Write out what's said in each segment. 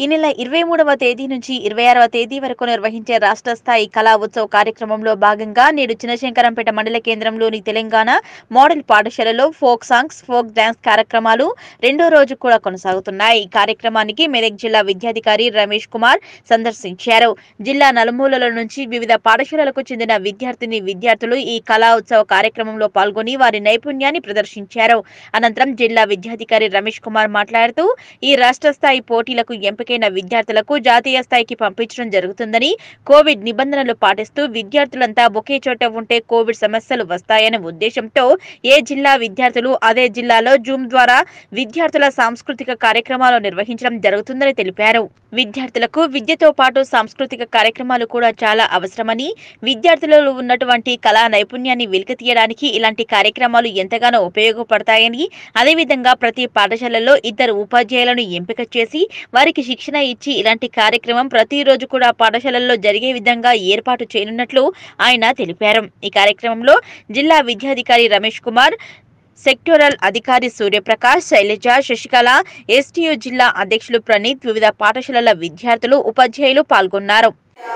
ఈ నెల ఇరవై మూడవ తేదీ నుంచి ఇరవై ఆరవ తేదీ వరకు నిర్వహించే రాష్ట్ర స్థాయి కళా ఉత్సవ్ కార్యక్రమంలో భాగంగా నేడు చిన్నశంకరంపేట మండల కేంద్రంలోని తెలంగాణ మోడల్ పాఠశాలలో ఫోక్ సాంగ్స్ ఫోక్ డాన్స్ కార్యక్రమాలు రెండో రోజు కూడా కొనసాగుతున్నాయి ఈ కార్యక్రమానికి మెదక్ జిల్లా విద్యాధికారి రమేష్ కుమార్ సందర్శించారు జిల్లా నలుమూలల నుంచి వివిధ పాఠశాలలకు చెందిన విద్యార్థిని విద్యార్థులు ఈ కళా ఉత్సవ కార్యక్రమంలో పాల్గొని వారి నైపుణ్యాన్ని ప్రదర్శించారు అనంతరం జిల్లా విద్యాధికారి రమేష్ కుమార్ మాట్లాడుతూ ఈ రాష్ట్ర స్థాయి పోటీలకు ఎంపికైన విద్యార్థులకు జాతీయ స్థాయికి పంపించడం జరుగుతుందని కోవిడ్ నిబంధనలు పాటిస్తూ విద్యార్థులంతా ఒకే చోట ఉంటే కోవిడ్ సమస్యలు వస్తాయనే ఉద్దేశంతో ఏ జిల్లా విద్యార్థులు అదే జిల్లాలో జూమ్ ద్వారా విద్యార్థుల సాంస్కృతిక కార్యక్రమాలు నిర్వహించడం జరుగుతుందని తెలిపారు విద్యార్థులకు విద్యతో పాటు సాంస్కృతిక కార్యక్రమాలు కూడా చాలా అవసరమని విద్యార్థులలో ఉన్నటువంటి కళా నైపుణ్యాన్ని వెలికితీయడానికి ఇలాంటి కార్యక్రమాలు ఎంతగానో ఉపయోగపడతాయని అదేవిధంగా ప్రతి పాఠశాలలో ఇద్దరు ఉపాధ్యాయులను ఎంపిక చేసి వారికి శిక్షణ ఇచ్చి ఇలాంటి కార్యక్రమం ప్రతిరోజు కూడా పాఠశాలల్లో జరిగే విధంగా ఏర్పాటు చేయనున్నట్లు ఆయన తెలిపారు ఈ కార్యక్రమంలో జిల్లా విద్యాధికారి రమేష్ కుమార్ సెక్టోరల్ అధికారి సూర్యప్రకాష్ శైలజ శశికళ ఎస్టీయూ జిల్లా అధ్యక్షులు ప్రణీత్ వివిధ పాఠశాలల విద్యార్థులు ఉపాధ్యాయులు పాల్గొన్నారు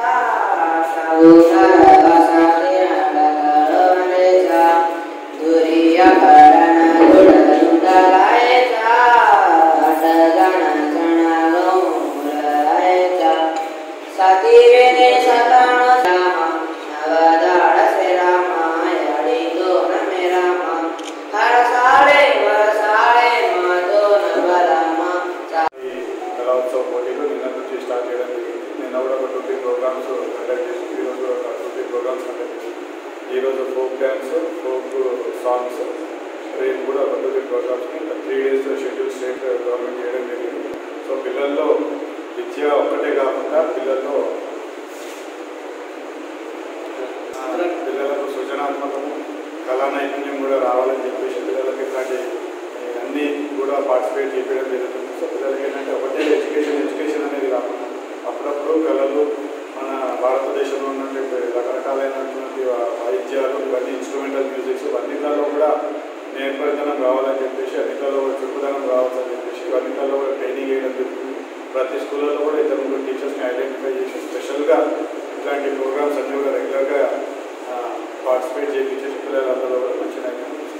સતીવેને સતાણ રામ નવદાળ સે રામ યાડી તો નમે રામ હર સાળે વરસાળે માધો નવરામ ఈ కళాత్సవ పోటీలు నిన్న నుంచి స్టార్ట్ చేయడం జరిగింది నిన్న కూడా ఒక టూ త్రీ ప్రోగ్రామ్స్ కండక్ట్ చేసి ఈరోజు ఒక టూ త్రీ ప్రోగ్రామ్స్ కండక్ట్ చేసి ఈరోజు ఫోక్ డ్యాన్స్ ఫోక్ సాంగ్స్ రేపు కూడా ఒక two three programmes three days schedule state government చేయడం జరిగింది సో పిల్లల్లో విద్య ఒక్కటే కాకుండా పిల్లల్లో ఆ, పిల్లలకు సృజనాత్మకము కళా నైపుణ్యం కూడా రావాలని చెప్పేసి పిల్లలకి ఇట్లాంటి ఈ అన్నీ కూడా పార్టిసిపేట్ చేయడం జరుగుతుంది సో పిల్లలకి ఏంటంటే ఒకటే ఎడ్యుకేషన్ ఎడ్యుకేషన్ అనేది కాకుండా అప్పుడప్పుడు కళలు మన భారతదేశంలో ఉన్నటువంటి రకరకాలైనటువంటి వా- వాయిద్యాలు ఇవన్నీ ఇన్స్ట్రుమెంటల్ మ్యూజిక్స్ అన్నింటిలో కూడా నేర్పరితనం రావాలని చెప్పేసి అన్నింటిలో కూడా చురుకుదనం రావాలని చెప్పేసి అన్నింటిలో కూడా ట్రైనింగ్ చేయడం జరుగుతుంది ప్రతి స్కూళ్ళలో కూడా ఇద్దరు ముగ్గురు టీచర్స్ని ఐడెంటిఫై చేసి స్పెషల్గా ఇట్లాంటి ప్రోగ్రామ్స్ అన్నీ కూడా రెగ్యులర్గా పార్టిసిపేట్ చేయించేసి పిల్లలందరూ కూడా మంచి నైపుణ్యం